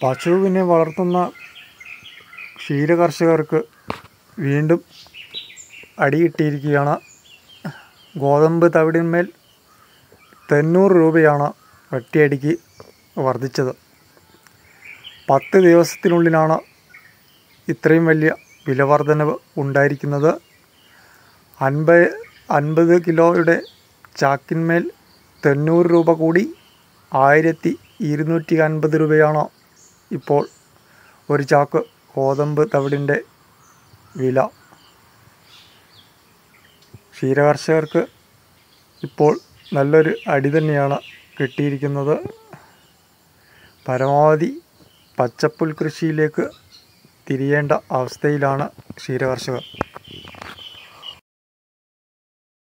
പശുവിനെ വളർത്തുന്ന ക്ഷീരകർഷകർക്ക് വീണ്ടും അടി കിട്ടിയിരിക്കുകയാണ് ഗോതമ്പ് തവിടിന്മേൽ തൊണ്ണൂറ് രൂപയാണ് ഒറ്റയടിക്ക് വർദ്ധിച്ചത് പത്ത് ദിവസത്തിനുള്ളിലാണ് ഇത്രയും വലിയ വിലവർധനവ് ഉണ്ടായിരിക്കുന്നത് അൻപത് അൻപത് കിലോയുടെ ചാക്കിന്മേൽ തൊണ്ണൂറ് രൂപ കൂടി ആയിരത്തി ഇരുന്നൂറ്റി അൻപത് രൂപയാണ് ഇപ്പോൾ ഒരു ചാക്ക് ഗോതമ്പ് തവിടിൻ്റെ വില ക്ഷീരകർഷകർക്ക് ഇപ്പോൾ നല്ലൊരു അടി തന്നെയാണ് കിട്ടിയിരിക്കുന്നത് പരമാവധി പച്ചപ്പുൽ കൃഷിയിലേക്ക് തിരിയേണ്ട അവസ്ഥയിലാണ് ക്ഷീരകർഷകർ